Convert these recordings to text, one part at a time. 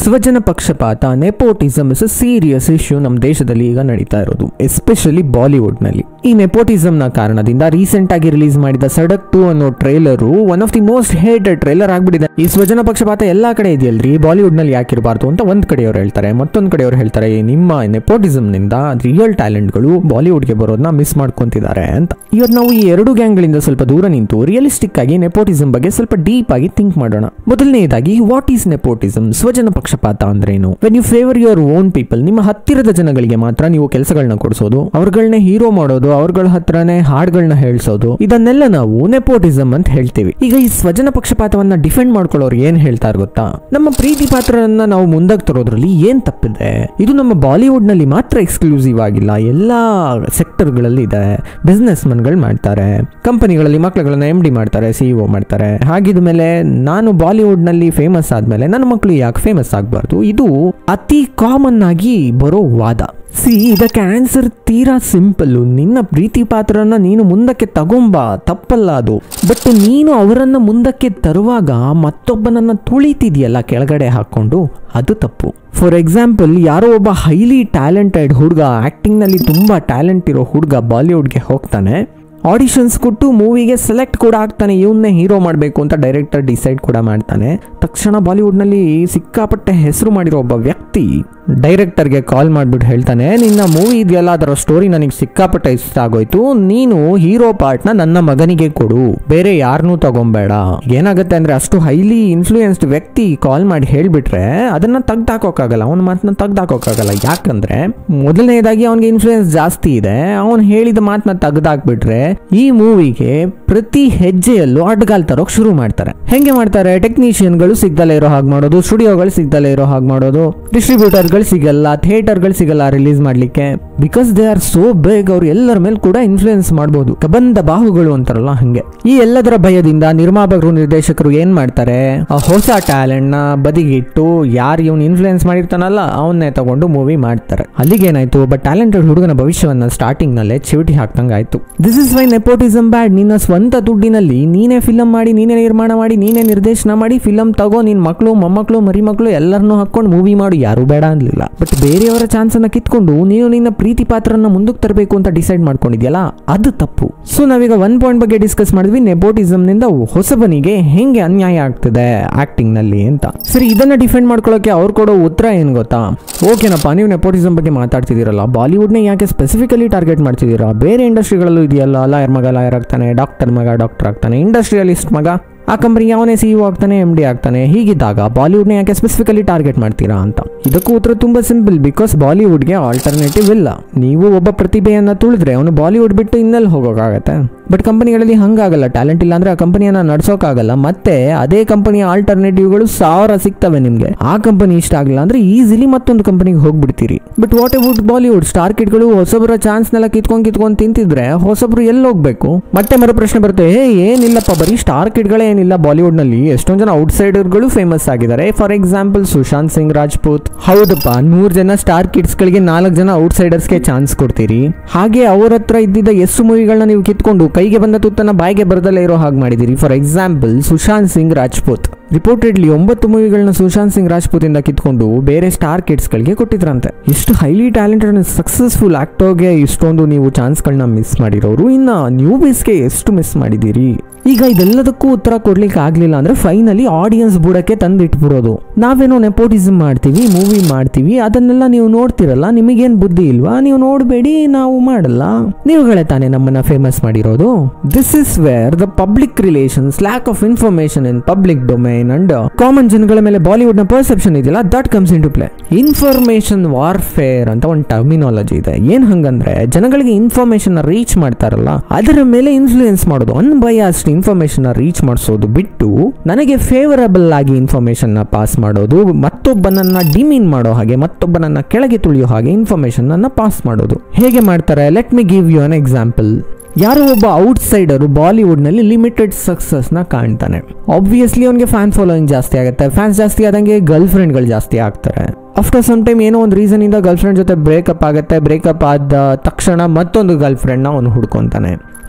ಸ್ವಜನ ಪಕ್ಷಪಾತ nepotism is a serious issue ನಮ್ಮ ದೇಶದಲ್ಲಿ ಈಗ ನಡೀತಾ ಇರೋದು ಎಸ್ಪೆಷಲಿ ಬಾಲಿವುಡ್ ನಲ್ಲಿ ಈ ನೆಪೋಟಿಸಮ್ ನ ಕಾರಣದಿಂದ ರೀಸೆಂಟ್ ಆಗಿ ರಿಲೀಸ್ ಮಾಡಿದ ಸಡಕ್ ಟು ಅನ್ನೋ trailer one of the most hated trailer ಆಗ್ಬಿಟ್ಟಿದೆ ಈ ಸ್ವಜನ ಪಕ್ಷಪಾತ ಎಲ್ಲಾ ಕಡೆ ಇದೆಯಲ್ರಿ ಬಾಲಿವುಡ್ ನಲ್ಲಿ ಯಾಕಿರಬಾರ್ದು ಅಂತ ಒಂದ್ ಕಡೆಯವರು ಹೇಳ್ತಾರೆ ಮತ್ತೊಂದ್ ಕಡೆಯವರು ಹೇಳ್ತಾರೆ ನಿಮ್ಮ ನೆಪೋಟಿಸಮ್ ನಿಂದ ರಿಯಲ್ ಟ್ಯಾಲೆಂಟ್ಗಳು ಬಾಲಿವುಡ್ಗೆ ಬರೋದನ್ನ ಮಿಸ್ ಮಾಡ್ಕೊಂತಿದ್ದಾರೆ ಅಂತ ಇವತ್ತು ನಾವು ಈ ಎರಡು ಗ್ಯಾಂಗ್ಗಳಿಂದ ಸ್ವಲ್ಪ ದೂರ ನಿಂತು ರಿಯಲಿಸ್ಟಿಕ್ ಆಗಿ ನೆಪೋಟಿಸಮ್ ಬಗ್ಗೆ ಸ್ವಲ್ಪ ಡೀಪ್ ಆಗಿ ಥಿಂಕ್ ಮಾಡೋಣ ಮೊದಲನೇದಾಗಿ ವಾಟ್ ಈಸ್ ನೆಪೋಟಿಸಮ್ ಸ್ವಜನ ಪಕ್ಷಪಾತ ಅಂದ್ರೇನು when you favour your own people ನಿಮ್ಮ ಹತ್ತಿರದ ಜನಗಳಿಗೆ ಮಾತ್ರ ನೀವು ಕೆಲಸಗಳನ್ನ ಕೊಡಿಸೋದು ಅವ್ರಗಳನ್ನ ಹೀರೋ ಮಾಡೋದು ಅವ್ರಗಳ ಹತ್ರನೇ ಹಾಡ್ಗಳನ್ನ ಹೇಳ್ಸೋದು ಇದನ್ನೆಲ್ಲ ನಾವು ನೆಪೋಟಿಸಮ್ ಅಂತ ಹೇಳ್ತೀವಿ ಈಗ ಈ ಸ್ವಜನ ಪಕ್ಷಪಾತವನ್ನ ಡಿಫೆಂಡ್ ಮಾಡ್ಕೊಳ್ಳೋರು ಏನ್ ಹೇಳ್ತಾರೆ ಗೊತ್ತಾ ನಮ್ಮ ಪ್ರೀತಿ ಪಾತ್ರರನ್ನ ನಾವು ಮುಂದಕ್ಕೆ ತರೋದ್ರಲ್ಲಿ ಏನ್ ತಪ್ಪಿದೆ ಇದು ನಮ್ಮ ಬಾಲಿವುಡ್ ನಲ್ಲಿ ಮಾತ್ರ ಎಕ್ಸ್ಕ್ಲೂಸಿವ್ ಆಗಿಲ್ಲ ಎಲ್ಲಾ ಸೆಕ್ಟರ್ಗಳಲ್ಲಿ ಇದೆ ಬಿಸ್ನೆಸ್ ಮನ್ಗಳು ಮಾಡ್ತಾರೆ ಕಂಪನಿಗಳಲ್ಲಿ ಮಕ್ಕಳುಗಳನ್ನ ಎಂ ಡಿ ಮಾಡ್ತಾರೆ ಸಿಇಒ ಮಾಡ್ತಾರೆ ಹಾಗಿದ ಮೇಲೆ ನಾನು ಬಾಲಿವುಡ್ ನಲ್ಲಿ ಫೇಮಸ್ ಆದ್ಮೇಲೆ ನನ್ನ ಮಕ್ಕಳು ಯಾಕೆ ಫೇಮಸ್ ಆಗಬಾರ್ದು ಇದು ಅತಿ ಕಾಮನ್ ಆಗಿ ಬರೋ ವಾದ ಸಿ ಇದಕ್ಕೆ ಆನ್ಸರ್ ತೀರಾ ಸಿಂಪಲ್ ನಿನ್ನ ಪ್ರೀತಿ ಪಾತ್ರನ ನೀನು ಮುಂದಕ್ಕೆ ತಗೊಂಬ ತಪ್ಪಲ್ಲ ಅದು ಬಟ್ ನೀನು ಅವರನ್ನ ಮುಂದಕ್ಕೆ ತರುವಾಗ ಮತ್ತೊಬ್ಬನನ್ನ ತುಳಿತಿದ್ಯಲ್ಲ ಕೆಳಗಡೆ ಹಾಕೊಂಡು ಅದು ತಪ್ಪು ಫಾರ್ ಎಕ್ಸಾಂಪಲ್ ಯಾರೋ ಒಬ್ಬ ಹೈಲಿ ಟ್ಯಾಲೆಂಟೆಡ್ ಹುಡುಗ ಆಕ್ಟಿಂಗ್ನಲ್ಲಿ ತುಂಬಾ ಟ್ಯಾಲೆಂಟ್ ಇರೋ ಹುಡುಗ ಬಾಲಿವುಡ್ಗೆ ಹೋಗ್ತಾನೆ ಆಡಿಷನ್ಸ್ ಕೊಟ್ಟು ಮೂವಿಗೆ ಸೆಲೆಕ್ಟ್ ಕೂಡ ಆಗ್ತಾನೆ ಇವನ್ನೇ ಹೀರೋ ಮಾಡಬೇಕು ಅಂತ ಡೈರೆಕ್ಟರ್ ಡಿಸೈಡ್ ಕೂಡ ಮಾಡ್ತಾನೆ ತಕ್ಷಣ ಬಾಲಿವುಡ್ನಲ್ಲಿ ಸಿಕ್ಕಾಪಟ್ಟೆ ಹೆಸರು ಮಾಡಿರೋ ಒಬ್ಬ ವ್ಯಕ್ತಿ ಡೈರೆಕ್ಟರ್ಗೆ ಕಾಲ್ ಮಾಡಿಬಿಟ್ಟು ಹೇಳ್ತಾನೆ ನಿನ್ನ ಮೂವಿ ಇದೆಯಲ್ಲ ಅದರ ಸ್ಟೋರಿ ನನಗೆ ಸಿಕ್ಕಾಪಟ್ಟೆ ಇಷ್ಟ ಆಗೋಯ್ತು ನೀನು ಹೀರೋ ಪಾರ್ಟ್ನ ನನ್ನ ಮಗನಿಗೆ ಕೊಡು ಬೇರೆ ಯಾರನ್ನೂ ತಗೊಂಬೇಡ ಏನಾಗುತ್ತೆ ಅಂದ್ರೆ ಅಷ್ಟು ಹೈಲಿ ಇನ್ಫ್ಲೂಯೆನ್ಸ್ಡ್ ವ್ಯಕ್ತಿ ಕಾಲ್ ಮಾಡಿ ಹೇಳ್ಬಿಟ್ರೆ ಅದನ್ನ ತೆಗ್ದಾಕೋಕ್ಕಾಗಲ್ಲ ಅವನ ಮಾತನ್ನ ತೆಗ್ದಾಕೋಕ್ಕಾಗಲ್ಲ ಯಾಕಂದ್ರೆ ಮೊದಲನೇದಾಗಿ ಅವನಿಗೆ ಇನ್ಫ್ಲೂಯೆನ್ಸ್ ಜಾಸ್ತಿ ಇದೆ ಅವನು ಹೇಳಿದ ಮಾತನ್ನ ತೆಗ್ದಾಕ್ಬಿಟ್ರೆ ಈ ಮೂವಿಗೆ ಪ್ರತಿ ಹೆಜ್ಜೆಯಲ್ಲೂ ಅಡ್ಗಾಲ್ ತರೋಕ್ ಶುರು ಮಾಡ್ತಾರೆ ಹೆಂಗೆ ಮಾಡ್ತಾರೆ ಟೆಕ್ನಿಷಿಯನ್ಗಳು ಸಿಗ್ದಲೇ ಇರೋ ಹಾಗೆ ಮಾಡೋದು ಸ್ಟುಡಿಯೋಗಳು ಸಿಗ್ದಲೇ ಇರೋ ಹಾಗೆ ಮಾಡೋದು ಡಿಸ್ಟ್ರಿಬ್ಯೂಟರ್ಗಳು ಸಿಗಲ್ಲ ಥಿಯೇಟರ್ಗಳು ಸಿಗಲ್ಲ ರಿಲೀಸ್ ಮಾಡ್ಲಿಕ್ಕೆ because they are so big ಅವ್ರು ಎಲ್ಲರ ಮೇಲೆ ಕೂಡ ಇನ್ಫ್ಲೂಯೆನ್ಸ್ ಮಾಡಬಹುದು ಕಬಂದ ಬಾಹುಗಳು ಅಂತಾರಲ್ಲ ಹಂಗೆ ಈ ಎಲ್ಲದರ ಭಯದಿಂದ ನಿರ್ಮಾಪಕರು ನಿರ್ದೇಶಕರು ಏನ್ ಮಾಡ್ತಾರೆ ಆ ಹೊಸ ಟ್ಯಾಲೆಂಟ್ ನ ಬದಿಗಿಟ್ಟು ಯಾರು ಇವನ್ ಇನ್ಫ್ಲೂಯೆನ್ಸ್ ಮಾಡಿರ್ತಾನಲ್ಲ ಅವನ್ನೇ ತಗೊಂಡು ಮೂವಿ ಮಾಡ್ತಾರೆ ಅಲ್ಲಿಗೆ ಏನಾಯ್ತು ಒಬ್ಬ ಟ್ಯಾಲೆಂಟೆಡ್ ಹುಡುಗನ ಭವಿಷ್ಯವನ್ನ ಸ್ಟಾರ್ಟಿಂಗ್ ನಲ್ಲೇ ಚಿವಿಟಿ ಹಾಕ್ದಂಗ ಆಯ್ತು this is why nepotism bad ನಿನ್ನ ಸ್ವಂತ ದುಡ್ಡಿನಲ್ಲಿ ನೀನೇ ಫಿಲಂ ಮಾಡಿ ನೀನೇ ನಿರ್ಮಾಣ ಮಾಡಿ ನೀನೇ ನಿರ್ದೇಶನ ಮಾಡಿ ಫಿಲಂ ತಗೋ ನಿನ್ ಮಕ್ಕಳು ಮೊಮ್ಮಕ್ಕಳು ಮರಿ ಮಕ್ಕಳು ಎಲ್ಲರನ್ನೂ ಹಾಕೊಂಡು ಮೂವಿ ಮಾಡು ಯಾರು ಬೇಡ ಅನ್ಲಿಲ್ಲ ಬಟ್ ಬೇರೆಯವರ ಚಾನ್ಸ್ ಅನ್ನ ಕಿತ್ಕೊಂಡು ನೀನು ನಿನ್ನ ಪ್ರೀತಿ ಪಾತ್ರನ ಮುಂದಕ್ಕೆ ತರಬೇಕು ಅಂತ ಡಿಸೈಡ್ ಮಾಡ್ಕೊಂಡಿದ್ಯಲ್ಲ ಅದು ತಪ್ಪು ಸೊ ನಾವೀಗ ಒನ್ ಪಾಯಿಂಟ್ ಬಗ್ಗೆ ಡಿಸ್ಕಸ್ ಮಾಡಿದ್ವಿ ನೆಪೋಟಿಸಮ್ ನಿಂದ ಹೊಸಬನಿಗೆ ಹೆಂಗೆ ಅನ್ಯಾಯ ಆಗ್ತದೆ ಆಕ್ಟಿಂಗ್ ನಲ್ಲಿ ಅಂತ ಸರಿ ಇದನ್ನ ಡಿಫೆಂಡ್ ಮಾಡ್ಕೊಳ್ಳೋಕೆ ಅವ್ರು ಕೊಡೋ ಉತ್ತರ ಏನ್ ಗೊತ್ತಾ ಓಕೆನಪ್ಪ ನೀವು ನೆಪೋಟಿಸಮ್ ಬಗ್ಗೆ ಮಾತಾಡ್ತಿದ್ದೀರಲ್ಲ ಬಾಲಿವುಡ್ನ ಯಾಕೆ ಸ್ಪೆಸಿಫಿಕಲಿ ಟಾರ್ಗೆಟ್ ಮಾಡ್ತಿದ್ದೀರಾ ಬೇರೆ ಇಂಡಸ್ಟ್ರಿಗಳಲ್ಲೂ ಇದೆಯಲ್ಲ ಲಾಯರ್ ಮಗ ಲಾಯರ್ ಆಗ್ತಾನೆ ಡಾಕ್ಟರ್ ಮಗ ಡಾಕ್ಟರ್ ಆಗ್ತಾನೆ ಇಂಡಸ್ಟ್ರಿಯಲಿಸ್ಟ್ ಮಗ ಆ ಕಂಪನಿಗೆ ಅವನೇ ಸಿ ಆಗ್ತಾನೆ ಎಮ್ ಡಿ ಆಗ್ತಾನೆ ಹೀಗಿದ್ದಾಗ ಬಾಲಿವುಡ್ನ ಯಾಕೆ ಸ್ಪೆಸಿಫಿಕಲಿ ಟಾರ್ಗೆಟ್ ಮಾಡ್ತೀರಾ ಅಂತ ಇದಕ್ಕೂ ಉತ್ತರ ತುಂಬಾ ಸಿಂಪಲ್ ಬಿಕಾಸ್ ಬಾಲಿವುಡ್ಗೆ ಆಲ್ಟರ್ನೇಟಿವ್ ಇಲ್ಲ ನೀವು ಒಬ್ಬ ಪ್ರತಿಭೆಯನ್ನ ತುಳಿದ್ರೆ ಅವನು ಬಾಲಿವುಡ್ ಬಿಟ್ಟು ಇನ್ನೆಲ್ಲಿ ಹೋಗೋಕ್ಕಾಗತ್ತೆ ಬಟ್ ಕಂಪನಿಗಳಲ್ಲಿ ಹಂಗಾಗಲ್ಲ ಟ್ಯಾಲೆಂಟ್ ಇಲ್ಲ ಅಂದ್ರೆ ಆ ಕಂಪನಿಯನ್ನ ನಡ್ಸೋಕ್ಕಾಗಲ್ಲ ಮತ್ತೆ ಅದೇ ಕಂಪನಿಯ ಆಲ್ಟರ್ನೇಟಿವ್ಗಳು ಸಾವಿರ ಸಿಗ್ತವೆ ನಿಮ್ಗೆ ಆ ಕಂಪನಿ ಇಷ್ಟ ಆಗಿಲ್ಲ ಅಂದ್ರೆ ಈಸಿಲಿ ಮತ್ತೊಂದು ಕಂಪನಿಗೆ ಹೋಗ್ಬಿಡ್ತೀರಿ but what about Bollywood star ಕಿಡ್ಗಳು ಹೊಸಬರ ಚಾನ್ಸ್ನೆಲ್ಲ ಕಿತ್ಕೊಂಡ್ ಕಿತ್ಕೊಂಡ್ ತಿಂತಿದ್ರೆ ಹೊಸಬ್ರು ಎಲ್ಲಿ ಹೋಗ್ಬೇಕು ಮತ್ತೆ ಮರು ಪ್ರಶ್ನೆ ಬರುತ್ತೆ ಏ ಏನಿಲ್ಲಪ್ಪ ಬರೀ ಸ್ಟಾರ್ ಕಿಡ್ಗಳೇ ಏನಿಲ್ಲ ಬಾಲಿವುಡ್ ನಲ್ಲಿ ಎಷ್ಟೊಂದು ಜನ ಔಟ್ಸೈಡರ್ಗಳು ಫೇಮಸ್ ಆಗಿದ್ದಾರೆ ಫಾರ್ ಎಕ್ಸಾಂಪಲ್ ಸುಶಾಂತ್ ಸಿಂಗ್ ರಾಜ್ಪೂತ್ ಹೌದಪ್ಪ ನೂರ್ ಜನ ಸ್ಟಾರ್ ಕಿಡ್ಸ್ ಗಳಿಗೆ ನಾಲ್ಕು ಜನ ಔಟ್ಸೈಡರ್ಸ್ಗೆ ಚಾನ್ಸ್ ಕೊಡ್ತೀರಿ ಹಾಗೆ ಅವ್ರ ಹತ್ರ ಇದ್ದಿದ್ದ ಎಷ್ಟು ಮೂವಿಗಳನ್ನ ನೀವು ಕಿತ್ಕೊಂಡು ಕೈಗೆ ಬಂದ ತುತ್ತನ್ನ ಬಾಯಿಗೆ ಬರದಲ್ಲೇ ಇರೋ ಹಾಗೆ ಮಾಡಿದಿರಿ for example Sushant Singh Rajput reportedly ಒಂಬತ್ತು ಮೂವಿಗಳನ್ನ ಸುಶಾಂತ್ ಸಿಂಗ್ ರಾಜ್ಪೂತ್ ಇಂದ ಕಿತ್ಕೊಂಡು ಬೇರೆ ಸ್ಟಾರ್ ಕಿಡ್ಸ್ ಗಳಿಗೆ ಕೊಟ್ಟಿದ್ರಂತೆ ಇಷ್ಟು ಹೈಲಿ ಟ್ಯಾಲೆಂಟೆಡ್ ಸಕ್ಸಸ್ಫುಲ್ ಆಕ್ಟರ್ಗೆ ಇಷ್ಟೊಂದು ನೀವು ಚಾನ್ಸ್ಗಳನ್ನ ಮಿಸ್ ಮಾಡಿರೋರು ಇನ್ನ ನ್ಯೂ ಬೇಸ್ಗೆ ಎಷ್ಟು ಮಿಸ್ ಮಾಡಿದ್ದೀರಿ ಈಗ ಇದೆಲ್ಲದಕ್ಕೂ ಉತ್ತರ ಕೊಡ್ಲಿಕ್ಕೆ ಆಗ್ಲಿಲ್ಲ ಅಂದ್ರೆ ಫೈನಲಿ ಆಡಿಯನ್ಸ್ ಬುಡಕ್ಕೆ ತಂದಿಟ್ಬಿಡೋದು ನಾವೇನೋ ನೆಪೋಟಿಸಮ್ ಮಾಡ್ತೀವಿ ಮೂವಿ ಮಾಡ್ತೀವಿ ಅದನ್ನೆಲ್ಲ ನೀವು ನೋಡ್ತಿರಲ್ಲ ನಿಮಗೇನ್ ಬುದ್ಧಿ ಇಲ್ವಾ ನೀವು ನೋಡಬೇಡಿ ನಾವು ಮಾಡಲ್ಲ ನೀವುಗಳೇ ತಾನೇ ನಮ್ಮನ್ನ ಫೇಮಸ್ ಮಾಡಿರೋದು this is where the public relations lack of information in public domain and common ಜನಗಳ ಮೇಲೆ ಬಾಲಿವುಡ್ ನ ಪರ್ಸೆಪ್ಷನ್ ಇದೆಯಲ್ಲ that comes into play information warfare ಅಂತ ಒಂದು ಟರ್ಮಿನಾಲಜಿ ಇದೆ ಏನ್ ಹಂಗಂದ್ರೆ ಜನಗಳಿಗೆ ಇನ್ಫಾರ್ಮೇಶನ್ ರೀಚ್ ಮಾಡ್ತಾರಲ್ಲ ಅದರ ಮೇಲೆ ಇನ್ಫ್ಲೂಯೆನ್ಸ್ ಮಾಡೋದು ಅನ್ಬಯಾಸ್ಡ್ ಇನ್ಫಾರ್ಮೇಶನ್ ರೀಚ್ ಮಾಡಿಸೋದು ಬಿಟ್ಟು ನನಗೆ ಫೇವರಬಲ್ ಆಗಿ ಇನ್ಫಾರ್ಮೇಶನ್ ನ ಪಾಸ್ ಮಾಡೋದು ಮತ್ತೊಬ್ಬನನ್ನ ಡಿಮೀನ್ ಮಾಡೋ ಹಾಗೆ ಮತ್ತೊಬ್ಬನನ್ನ ಕೆಳಗೆ ತುಳಿಯೋ ಹಾಗೆ ಇನ್ಫಾರ್ಮೇಶನ್ ಅನ್ನ ಪಾಸ್ ಮಾಡೋದು ಹೇಗೆ ಮಾಡ್ತಾರೆ let me give you an example ಯಾರೋ ಒಬ್ಬ ಔಟ್ಸೈಡರ್ ಬಾಲಿವುಡ್ ನಲ್ಲಿ ಲಿಮಿಟೆಡ್ ಸಕ್ಸಸ್ ನ ಕಾಣ್ತಾನೆ ಆಬ್ವಿಯಸ್ಲಿ ಅವನಿಗೆ ಫ್ಯಾನ್ ಫಾಲೋಯಿಂಗ್ ಜಾಸ್ತಿ ಆಗುತ್ತೆ ಫ್ಯಾನ್ಸ್ ಜಾಸ್ತಿ ಆದಂಗೆ ಗರ್ಲ್ ಫ್ರೆಂಡ್ಗಳು ಜಾಸ್ತಿ ಆಗ್ತಾರೆ ಆಫ್ಟರ್ ಸಮ್ ಟೈಮ್ ಏನೋ ಒಂದು ರೀಸನ್ ಇಂದ ಗರ್ಲ್ ಫ್ರೆಂಡ್ ಜೊತೆ ಬ್ರೇಕಪ್ ಆಗುತ್ತೆ ಬ್ರೇಕಪ್ ಆದ ತಕ್ಷಣ ಮತ್ತೊಂದು ಗರ್ಲ್ ಫ್ರೆಂಡ್ ನ ಅವನು ಹುಡ್ಕೊಂತಾನೆ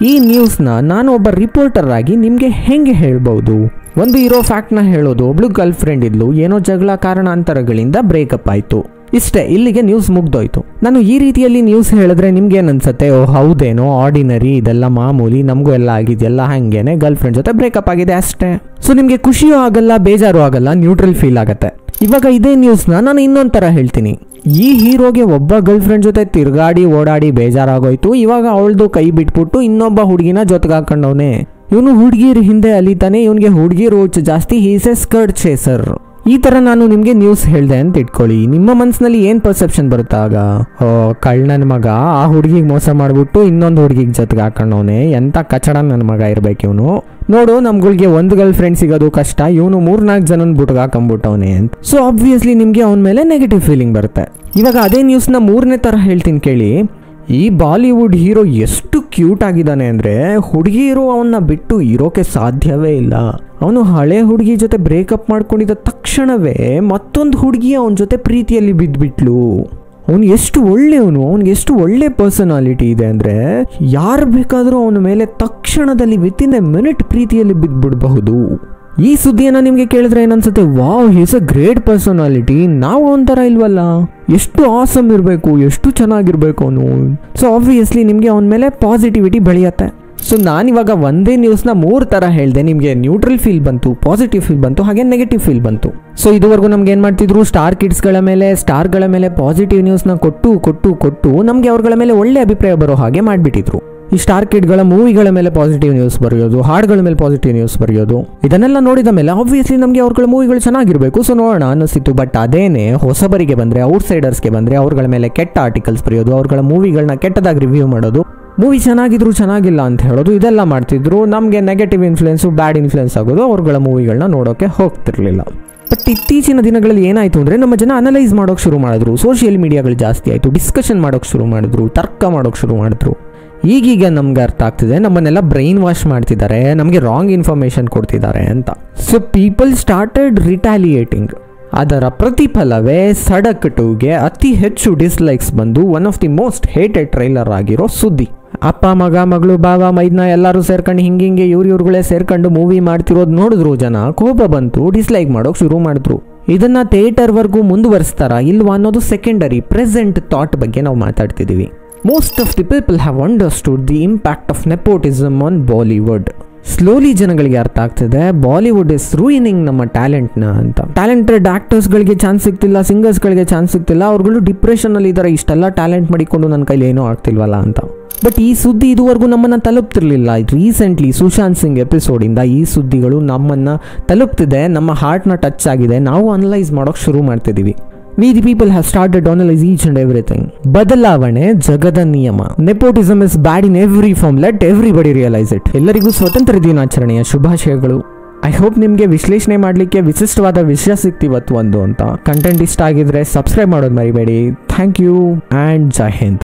ಈ ನ್ಯೂಸ್ನ ನಾನು ಒಬ್ಬ ರಿಪೋರ್ಟರ್ ಆಗಿ ನಿಮಗೆ ಹೆಂಗೆ ಹೇಳ್ಬೋದು ಒಂದು ಇರೋ ಫ್ಯಾಕ್ಟ್ನ ಹೇಳೋದು ಒಬ್ಳು ಗರ್ಲ್ ಫ್ರೆಂಡ್ ಇದ್ಲು ಏನೋ ಜಗಳ ಕಾರಣಾಂತರಗಳಿಂದ ಬ್ರೇಕಪ್ ಆಯ್ತು ಇಷ್ಟೇ ಇಲ್ಲಿಗೆ ನ್ಯೂಸ್ ಮುಗ್ದೋಯ್ತು ನಾನು ಈ ರೀತಿಯಲ್ಲಿ ನ್ಯೂಸ್ ಹೇಳಿದ್ರೆ ನಿಮ್ಗೆ ಅನ್ಸುತ್ತೆ ಓ ಹೌದೇನೋ ಆರ್ಡಿನರಿ ಇದೆಲ್ಲ ಮಾಮೂಲಿ ನಮಗೂ ಎಲ್ಲ ಆಗಿದೆಯಲ್ಲ ಹಂಗೇನೆ ಗರ್ಲ್ ಫ್ರೆಂಡ್ ಜೊತೆ ಬ್ರೇಕಪ್ ಆಗಿದೆ ಅಷ್ಟೇ ಸೊ ನಿಮಗೆ ಖುಷಿಯೂ ಆಗಲ್ಲ ಬೇಜಾರು ಆಗಲ್ಲ ನ್ಯೂಟ್ರಲ್ ಫೀಲ್ ಆಗತ್ತೆ ಇವಾಗ ಇದೇ ನ್ಯೂಸ್ನ ನಾನು ಇನ್ನೊಂದ್ ತರ ಹೇಳ್ತೀನಿ ಈ ಹೀರೋಗೆ ಒಬ್ಬ ಗರ್ಲ್ ಫ್ರೆಂಡ್ ಜೊತೆ ತಿರ್ಗಾಡಿ ಓಡಾಡಿ ಬೇಜಾರಾಗೋಯ್ತು ಇವಾಗ ಅವಳದು ಕೈ ಬಿಟ್ಬಿಟ್ಟು ಇನ್ನೊಬ್ಬ ಹುಡುಗಿನ ಜೊತೆಗೆ ಹಾಕೊಂಡವನೆ ಇವನು ಹುಡುಗಿರ್ ಹಿಂದೆ ಅಲಿತಾನೆ ಇವನಿಗೆ ಹುಡುಗಿರು ಹುಚ್ಚು ಜಾಸ್ತಿ ಹೀಸ್ ಎ ಸ್ಕರ್ಟ್ ಚೇಸರ್ ಈ ತರ ನಾನು ನಿಮ್ಗೆ ನ್ಯೂಸ್ ಹೇಳ್ದೆ ಅಂತ ಇಟ್ಕೊಳ್ಳಿ ನಿಮ್ಮ ಮನ್ಸಿನಲ್ಲಿ ಏನ್ ಪರ್ಸೆಪ್ಷನ್ ಬರುತ್ತೆ ಆಗ ಓ ಕಳ್ಳನ ಮಗ ಆ ಹುಡುಗಿಗೆ ಮೋಸ ಮಾಡ್ಬಿಟ್ಟು ಇನ್ನೊಂದು ಹುಡುಗಿಗೆ ಜೊತೆಗೆ ಹಾಕೊಂಡವನೆ ಎಂತ ಕಚಡ ನನ್ನ ಮಗ ಇರ್ಬೇಕು ಇವನು ನೋಡು ನಮ್ಗಳಿಗೆ ಒಂದು ಗರ್ಲ್ ಫ್ರೆಂಡ್ ಸಿಗೋದು ಕಷ್ಟ ಇವನು ಮೂರ್ನಾಲ್ಕು ಜನನ ಬುಟ್ಗೆ ಹಾಕೊಂಡ್ಬಿಟ್ಟವನೆ ಅಂತ ಸೊ ಆಬ್ವಿಯಸ್ಲಿ ನಿಮ್ಗೆ ಅವನ ಮೇಲೆ ನೆಗೆಟಿವ್ ಫೀಲಿಂಗ್ ಬರುತ್ತೆ ಇವಾಗ ಅದೇ ನ್ಯೂಸ್ನ ಮೂರನೇ ತರ ಹೇಳ್ತೀನಿ ಕೇಳಿ ಈ ಬಾಲಿವುಡ್ ಹೀರೋ ಎಷ್ಟು ಕ್ಯೂಟ್ ಆಗಿದ್ದಾನೆ ಅಂದ್ರೆ ಹುಡುಗಿರು ಅವನ್ನ ಬಿಟ್ಟು ಇರೋಕೆ ಸಾಧ್ಯವೇ ಇಲ್ಲ ಅವನು ಹಳೆ ಹುಡುಗಿ ಜೊತೆ ಬ್ರೇಕಪ್ ಮಾಡ್ಕೊಂಡಿದ್ದ ತಕ್ಷಣವೇ ಮತ್ತೊಂದು ಹುಡುಗಿ ಅವನ ಜೊತೆ ಪ್ರೀತಿಯಲ್ಲಿ ಬಿದ್ದ್ಬಿಟ್ಲು ಅವನು ಎಷ್ಟು ಒಳ್ಳೆಯವನು ಅವನಿಗೆ ಎಷ್ಟು ಒಳ್ಳೆ ಪರ್ಸನಾಲಿಟಿ ಇದೆ ಅಂದ್ರೆ ಯಾರು ಬೇಕಾದರೂ ಅವನ ಮೇಲೆ ತಕ್ಷಣದಲ್ಲಿ ವಿತ್ ಇನ್ ಎ ಮಿನಿಟ್ ಪ್ರೀತಿಯಲ್ಲಿ ಬಿದ್ದ್ಬಿಡಬಹುದು ಈ ಸುದ್ದಿಯನ್ನ ನಿಮ್ಗೆ ಕೇಳಿದ್ರೆ ಏನನ್ಸುತ್ತೆ wow his a great personality ನಾವು ಒಂಥರ ಇಲ್ವಲ್ಲ ಎಷ್ಟು ಆಸಮ್ ಇರಬೇಕು ಎಷ್ಟು ಚೆನ್ನಾಗಿರ್ಬೇಕು ಅವನು ಸೊ ಆಬ್ವಿಯಸ್ಲಿ ನಿಮಗೆ ಅವನ ಮೇಲೆ ಪಾಸಿಟಿವಿಟಿ ಬೆಳೆಯತ್ತೆ ಸೊ ನಾನಿವಾಗ ಒಂದೇ ನ್ಯೂಸ್ನ ಮೂರು ಥರ ಹೇಳಿದೆ ನಿಮಗೆ ನ್ಯೂಟ್ರಲ್ ಫೀಲ್ ಬಂತು ಪಾಸಿಟಿವ್ ಫೀಲ್ ಬಂತು ಹಾಗೆ ನೆಗೆಟಿವ್ ಫೀಲ್ ಬಂತು ಸೊ ಇದುವರೆಗೂ ನಮ್ಗೆ ಏನು ಮಾಡ್ತಿದ್ರು ಸ್ಟಾರ್ ಕಿಡ್ಸ್ಗಳ ಮೇಲೆ ಸ್ಟಾರ್ಗಳ ಮೇಲೆ ಪಾಸಿಟಿವ್ ನ್ಯೂಸ್ನ ಕೊಟ್ಟು ಕೊಟ್ಟು ಕೊಟ್ಟು ನಮಗೆ ಅವ್ರಗಳ ಮೇಲೆ ಒಳ್ಳೆ ಅಭಿಪ್ರಾಯ ಬರೋ ಹಾಗೆ ಮಾಡಿಬಿಟ್ಟಿದ್ರು ಈ ಸ್ಟಾರ್ ಕಿಡ್ಗಳ ಮೂವಿಗಳ ಮೇಲೆ ಪಾಸಿಟಿವ್ ನ್ಯೂಸ್ ಬರೆಯೋದು ಹಾಡುಗಳ ಮೇಲೆ ಪಾಸಿಟಿವ್ ನ್ಯೂಸ್ ಬರೆಯೋದು ಇದನ್ನೆಲ್ಲ ನೋಡಿದ ಮೇಲೆ ಆಬ್ವಿಯಸ್ಲಿ ನಮಗೆ ಅವ್ರಗಳ ಮೂವಿಗಳು ಚೆನ್ನಾಗಿರಬೇಕು ಸೊ ನೋಡೋಣ ಅನ್ನಿಸ್ತಿತ್ತು ಬಟ್ ಅದೇನೆ ಹೊಸಬರಿಗೆ ಬಂದರೆ ಔಟ್ಸೈಡರ್ಸ್ಗೆ ಬಂದರೆ ಅವ್ರಗಳ ಮೇಲೆ ಕೆಟ್ಟ ಆರ್ಟಿಕಲ್ಸ್ ಬರೆಯೋದು ಅವ್ರಗಳ ಮೂವಿಗಳನ್ನ ಕೆಟ್ಟದಾಗಿ ರಿವ್ಯೂ ಮಾಡೋದು ಮೂವಿ ಚೆನ್ನಾಗಿದ್ರು ಚೆನ್ನಾಗಿಲ್ಲ ಅಂತ ಹೇಳೋದು ಇದೆಲ್ಲ ಮಾಡ್ತಿದ್ರು ನಮಗೆ ನೆಗೆಟಿವ್ ಇನ್ಫ್ಲುಯೆನ್ಸು ಬ್ಯಾಡ್ ಇನ್ಫ್ಲುಯೆನ್ಸ್ ಆಗೋದು ಅವ್ರಗಳ ಮೂವಿಗಳನ್ನ ನೋಡೋಕೆ ಹೋಗ್ತಿರ್ಲಿಲ್ಲ ಬಟ್ ಇತ್ತೀಚಿನ ದಿನಗಳಲ್ಲಿ ಏನಾಯ್ತು ಅಂದರೆ ನಮ್ಮ ಜನ ಅನಲೈಸ್ ಮಾಡೋಕೆ ಶುರು ಮಾಡಿದ್ರು ಸೋಷಿಯಲ್ ಮೀಡಿಯಾಗಳು ಜಾಸ್ತಿ ಆಯಿತು ಡಿಸ್ಕಷನ್ ಮಾಡೋಕೆ ಶುರು ಮಾಡಿದ್ರು ತರ್ಕ ಮಾಡೋಕೆ ಶುರು ಮಾಡಿದ್ರು ಈಗೀಗ ನಮ್ಗೆ ಅರ್ಥ ಆಗ್ತಿದೆ ನಮ್ಮನ್ನೆಲ್ಲ ಬ್ರೈನ್ ವಾಶ್ ಮಾಡ್ತಿದ್ದಾರೆ ನಮಗೆ ರಾಂಗ್ ಇನ್ಫಾರ್ಮೇಶನ್ ಕೊಡ್ತಿದ್ದಾರೆ ಅಂತ ಸೊ ಪೀಪಲ್ ಸ್ಟಾರ್ಟೆಡ್ ರಿಟಾಲಿಯೇಟಿಂಗ್ ಅದರ ಪ್ರತಿಫಲವೇ ಸಡಕ್ ಟೂಗೆ ಅತಿ ಹೆಚ್ಚು ಡಿಸ್ಲೈಕ್ಸ್ ಬಂದು one of the most hated trailer ಆಗಿರೋ ಸುದ್ದಿ ಅಪ್ಪ ಮಗ ಮಗಳು ಬಾವ ಮೈದ್ನ ಎಲ್ಲರೂ ಸೇರ್ಕೊಂಡು ಹಿಂಗಿಂಗೆ ಇವ್ರು ಇವ್ರುಗಳೇ ಸೇರ್ಕೊಂಡು ಮೂವಿ ಮಾಡ್ತಿರೋದು ನೋಡಿದ್ರು ಜನ ಕೋಪ ಬಂತು ಡಿಸ್ಲೈಕ್ ಮಾಡೋಕೆ ಶುರು ಮಾಡಿದ್ರು ಇದನ್ನ ಥಿಯೇಟರ್ವರೆಗೂ ಮುಂದುವರಿಸ್ತಾರ ಇಲ್ವಾ ಅನ್ನೋದು ಸೆಕೆಂಡರಿ ಪ್ರೆಸೆಂಟ್ ಥಾಟ್ ಬಗ್ಗೆ ನಾವು ಮಾತಾಡ್ತಿದ್ದೀವಿ most of the people have understood the impact of nepotism on Bollywood slowly ಜನಗಳಿಗೆ ಅರ್ಥ ಆಗ್ತಿದೆ ಬಾಲಿವುಡ್ ಇಸ್ ರೂಯಿನಿಂಗ್ ನಮ್ಮ ಟ್ಯಾಲೆಂಟ್ನ ಅಂತ ಟ್ಯಾಲೆಂಟೆಡ್ ಆಕ್ಟರ್ಸ್ಗಳಿಗೆ ಚಾನ್ಸ್ ಸಿಗ್ತಿಲ್ಲ ಸಿಂಗರ್ಸ್ಗಳಿಗೆ ಚಾನ್ಸ್ ಸಿಗ್ತಿಲ್ಲ ಅವ್ರುಗಳು ಡಿಪ್ರೆಷನಲ್ಲಿ ಇದ್ದಾರೆ ಇಷ್ಟೆಲ್ಲ ಟ್ಯಾಲೆಂಟ್ ಮಾಡಿಕೊಂಡು ನನ್ನ ಕೈಲಿ ಏನೂ ಆಗ್ತಿಲ್ವಲ್ಲ ಅಂತ ಬಟ್ ಈ ಸುದ್ದಿ ಇದುವರೆಗೂ ನಮ್ಮನ್ನು ತಲುಪ್ತಿರ್ಲಿಲ್ಲ ರೀಸೆಂಟ್ಲಿ ಸುಶಾಂತ್ ಸಿಂಗ್ ಎಪಿಸೋಡಿಂದ ಈ ಸುದ್ದಿಗಳು ನಮ್ಮನ್ನು ತಲುಪ್ತಿದೆ ನಮ್ಮ ಹಾರ್ಟ್ನ ಟಚ್ ಆಗಿದೆ ನಾವು ಅನಲೈಸ್ ಮಾಡೋಕೆ ಶುರು ಮಾಡ್ತಿದ್ದೀವಿ we the people have started analyse each and everything ಬದಲಾವಣೆ ಜಗದ ನಿಯಮ nepotism is bad in every form let everybody realise it ಎಲ್ಲರಿಗೂ ಸ್ವತಂತ್ರ ದಿನಾಚರಣೆಯ ಶುಭಾಶಯಗಳು ಐ ಹೋಪ್ ನಿಮಗೆ ವಿಶ್ಲೇಷಣೆ ಮಾಡಲಿಕ್ಕೆ ವಿಶಿಷ್ಟವಾದ ವಿಷಯ ಸಿಕ್ತಿವತ್ತು ಒಂದು ಅಂತ ಕಂಟೆಂಟ್ ಇಷ್ಟ ಆಗಿದ್ರೆ ಸಬ್ಸ್ಕ್ರೈಬ್ ಮಾಡೋದು ಮರಿಬೇಡಿ thank you and Jai Hind